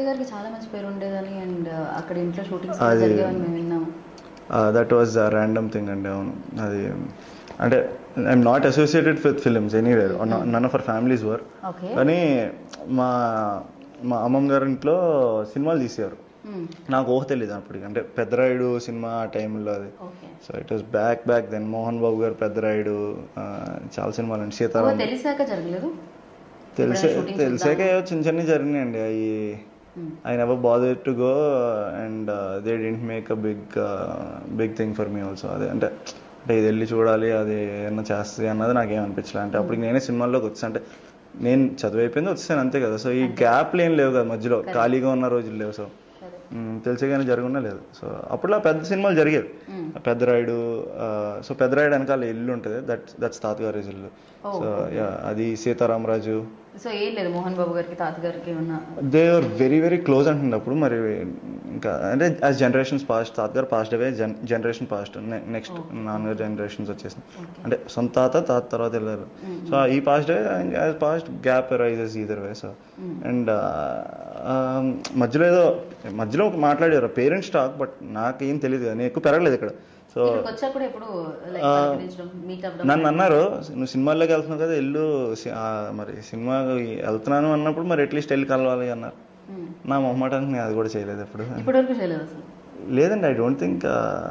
సూర్య గారికి చాలా మంచి పేరు ఉండేదని అండ్ అక్కడ ఇంట్లో షూటింగ్స్ అది- జరిగేవని మేము విన్నాము దట్ వాజ్ ర్యాండమ్ థింగ్ అండి అవును అది అంటే I'm not associated with films anywhere none of our families were okay కానీ మా మా అమ్మమ్మ గారి ఇంట్లో సినిమాలు తీసేవారు నాకు ఊహ తెలియదు అప్పటికి అంటే పెద్దరాయుడు సినిమా ఆ టైంలో అది okay so it was back back then Mohan Babu గారు పెద్దరాయుడు ఆ, చాలా సినిమాలు అండి సీతారాం తెలిసాక జరగలేదు తెలిసే ఎప్పుడైనా shootings తెలిసాక ఏవో చిన్న చిన్నవి జరిగినాయండి అవి I never bother to go and they didn't make a big big thing for me also అదే అంటే అంటే ఇది వెళ్ళి చూడాలి అది ఏమన్నా చేస్తుంది అన్నది నాకేం అనిపించలే అంటే అప్పటికి నేనే సినిమాల్లోకి వచ్చాను అంటే నేను చదువు అయిపోయింది వచ్చాను అంతే కదా సో ఈ గ్యాప్లు ఏం లేవు కదా మధ్యలో ఖాళీగా ఉన్న రోజులు లేవు సో తెలిసే కానీ జరుగున్నా లేదు సో అప్పుడులో పెద్ద సినిమాలు జరిగేవి పెద్దరాయుడు సో పెద్దరాయుడు వెనకాల ఇల్లు ఉంటుంది దట్ దట్స్ తాతగారి ఇల్లు సో అది సీతారామరాజు సో ఏం లేదు మోహన్ బాబు గారికి తాతగారికి ఉన్న they are very very close అంటున్నప్పుడు మరి ఇంకా అంటే యాజ్ జనరేషన్స్ పాస్ట్ తాతగారు passed away gen generation passed next నాన్నగారు జనరేషన్స్ వచ్చేసింది అంటే సొంత తాత తాత తర్వాత వెళ్ళారు సో ఈ past as past gap rises either way so and మధ్యలో ఏదో మధ్యలో ఒక మాట్లాడారు పేరెంట్స్ టాక్ బట్ నాకేం తెలియదు నేను ఎక్కువ పెరగలేదు ఇక్కడ సో ఇక్కడికి వచ్చాక కూడా ఎప్పుడు లైక్ పలకరించడం మీట్ అవ్వడం నన్ను అన్నారు నువ్వు సినిమాల్లోకి వెళ్తున్నావు కదా వెళ్ళు సి- ఆ, మరి సినిమా వెళ్తున్నాను అన్నప్పుడు మరి అట్లీస్ట్ వెళ్ళి కలవాలి అన్నారు మ్మ్. నా మొహమాటానికి నేను అది కూడా చేయలేదు ఎప్పుడు ఇప్పటివరకు చేయలేదు అసలు లేదండి I don't think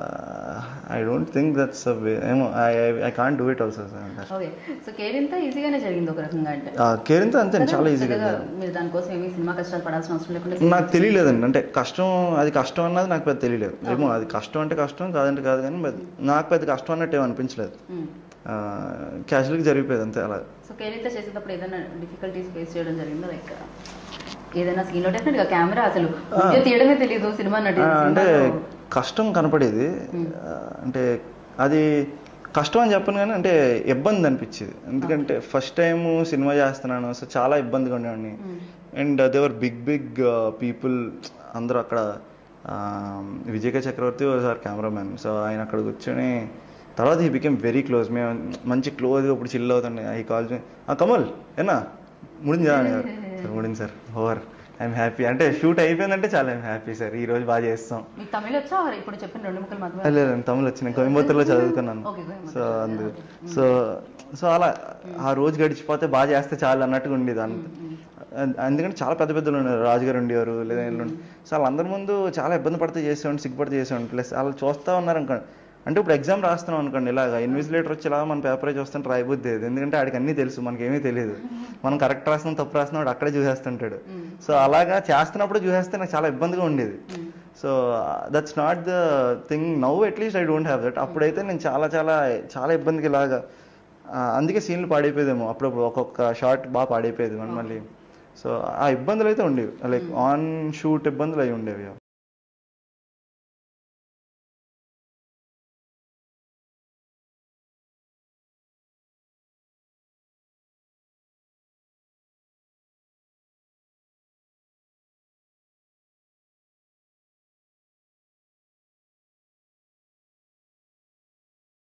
I don't think that's ఏమో I I can't do it also okay so Kerintha ఈజీగానే జరిగింది ఒక రకంగా అంటే కేరింత అంతే చాలా ఈజీగా పెద్దగా మీరు దానికోసం ఏమీ సినిమా కష్టాలు పడాల్సిన అవసరం లేకుండా నాకు తెలియలేదండి అంటే కష్టం అది కష్టం అన్నది నాకు పెద్ద తెలియలేదు ఏమో అది కష్టం అంటే కష్టం కాదంటే కాదు కానీ but నాకు పెద్ద కష్టం అన్నట్టు ఏమీ అనిపించలేదు క్యాజువల్గా జరిగిపోయేది అంతే అలా సో కేరింత చేసేటప్పుడు ఏదైనా డిఫికల్టీస్ ఫేస్ చేయడం జరిగిందా లైక్ ఏదైనా సీన్ లో డెఫినెట్ గా కెమెరా అసలు వీడియో తీయడమే తెలియదు సినిమా నటి ఆ, అంటే సినిమాలో- కష్టం కనపడేది ఆ, అంటే అది కష్టం అని చెప్పను కానీ అంటే ఇబ్బంది అనిపించేది ఎందుకంటే ఫస్ట్ టైం సినిమా చేస్తున్నాను సో చాలా ఇబ్బందిగా ఉండేవాడిని and there were big big people అందరూ అక్కడ ఆ, Vijay K Chakravarthy sir cameraman so ఆయన అక్కడ కూర్చొని తర్వాత ఈ బికెమ్ వెరీ క్లోజ్ మేము మంచి క్లోజ్గా ఇప్పుడు చిల్ అవుతుండే ఈ కాల్ కమల్ ఏనా ముడిందా సార్ ముడింది సార్ ఓవర్ ఐఎమ్ హ్యాపీ అంటే షూట్ అయిపోయిందంటే చాలా ఐఎమ్ హ్యాపీ సార్ ఈ రోజు బాగా చేస్తాం మీకు తమిళ వచ్చా or ఇప్పుడు చెప్పిన రెండు ముక్కలు మాత్రమే లేదండి తమిళ వచ్చిన కోయంబత్తూరులో చదువుకున్నాను ఓకే కోయంబత్తూర్. సో అందు సో సో అలా ఆ రోజు గడిచిపోతే బాగా చేస్తే చాలు అన్నట్టుగా ఉండేది అంత అం- ఎందుకంటే చాలా పెద్ద పెద్దలు ఉన్నారు రాజుగారు ఉండేవారు లేదా వీళ్ళు ఉండే- సో వాళ్ళందరి ముందు చాలా ఇబ్బంది పడితే చేసేవాడిని సిగ్గుపడితే చేసేవాడిని ప్లస్ వాళ్ళు చూస్తా ఉన్నారు అనుకోండి అంటే ఇప్పుడు ఎగ్జామ్ రాస్తున్నాం అనుకోండి ఇలాగ ఇన్విజిలేటర్ వచ్చి ఇలా మన పేపర్ చూస్తుంటే రాయబుద్ది లేదు ఎందుకంటే ఆడికి అన్నీ తెలుసు మనకి ఏమీ తెలియదు మనం కరెక్ట్ రాస్తున్నాం తప్పు రాస్తున్నాం వాడు అక్కడే చూసేస్తుంటాడు సో అలాగా చేస్తున్నప్పుడు చూసేస్తే నాకు చాలా ఇబ్బందిగా ఉండేది so that's not the thing now at least I don't have that అప్పుడైతే నేను చాలా చాలా చాలా ఇబ్బందికి ఇలాగా ఆ, అందుకే సీన్లు పాడైపోయేదేమో అప్పుడప్పుడు ఒక్కొక్క షార్ట్ బాగా పాడైపోయేది మనం మళ్ళీ సో ఆ ఇబ్బందులు అయితే ఉండేవి లైక్ ఆన్ షూట్ ఇబ్బందులు అయి ఉండేవి